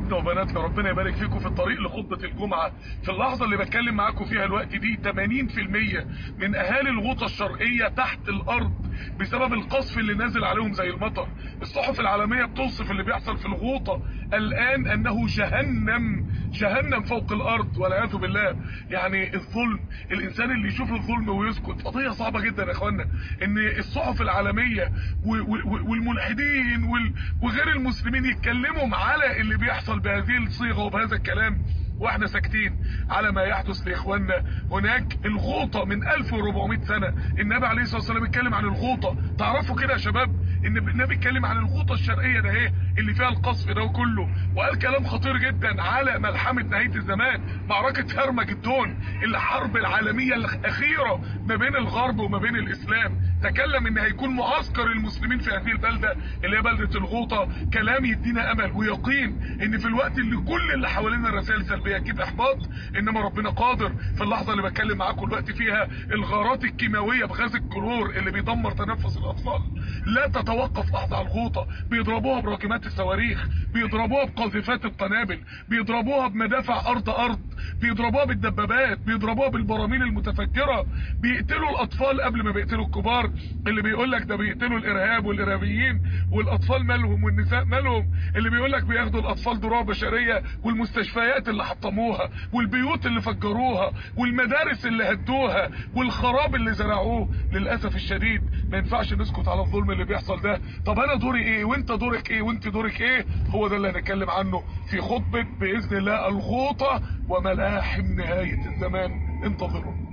وبناتنا ربنا يبارك فيكم في الطريق لخطبة الجمعة في اللحظة اللي بتكلم معاكم فيها الوقت دي 80% من اهالي الغوطة الشرقية تحت الارض بسبب القصف اللي نازل عليهم زي المطر الصحف العالمية بتوصف اللي بيحصل في الغوطة الان انه جهنم جهنم فوق الارض والعياذ بالله يعني الظلم الانسان اللي يشوف الظلم ويسكت قضية صعبة جدا يا اخوانا ان الصحف العالمية والملحدين وغير المسلمين يتكلموا على اللي بيحصل بهذه الصيغة وبهذا الكلام واحنا ساكتين على ما يحدث لاخواننا هناك الغوطة من 1400 سنة النبي عليه الصلاة والسلام اتكلم عن الغوطة تعرفوا كده يا شباب ان النبي اتكلم عن الغوطة الشرقية ده ايه اللي فيها القصف ده كله وقال كلام خطير جدا على ملحمة نهاية الزمان معركة هرمجدون الحرب العالمية الاخيرة ما بين الغرب وما بين الاسلام تكلم ان هيكون معسكر المسلمين في هذه البلدة اللي هي بلدة الغوطة كلام يدينا امل ويقين ان في الوقت اللي كل اللي حوالينا رسائل سلبية اكيد احباط انما ربنا قادر في اللحظة اللي بتكلم معاكم الوقت فيها الغارات الكيماوية بغاز الكلور اللي بيدمر تنفس الاطفال لا تتوقف لحظة على الغوطة بيضربوها براكمات الصواريخ بيضربوها بقذيفات القنابل بيضربوها بمدافع ارض ارض بيضربوها بالدبابات بيضربوها بالبراميل المتفجرة بيقتلوا الاطفال قبل ما بيقتلوا الكبار اللي بيقول لك ده بيقتلوا الارهاب والارهابيين والاطفال مالهم والنساء مالهم اللي بيقول لك بياخدوا الاطفال ضروع بشريه والمستشفيات اللي حطموها والبيوت اللي فجروها والمدارس اللي هدوها والخراب اللي زرعوه للاسف الشديد ما ينفعش نسكت على الظلم اللي بيحصل ده طب انا دوري ايه وانت دورك ايه وانت دورك ايه هو ده اللي هنتكلم عنه في خطبه باذن الله الغوطه وملاحم نهايه الزمان انتظروا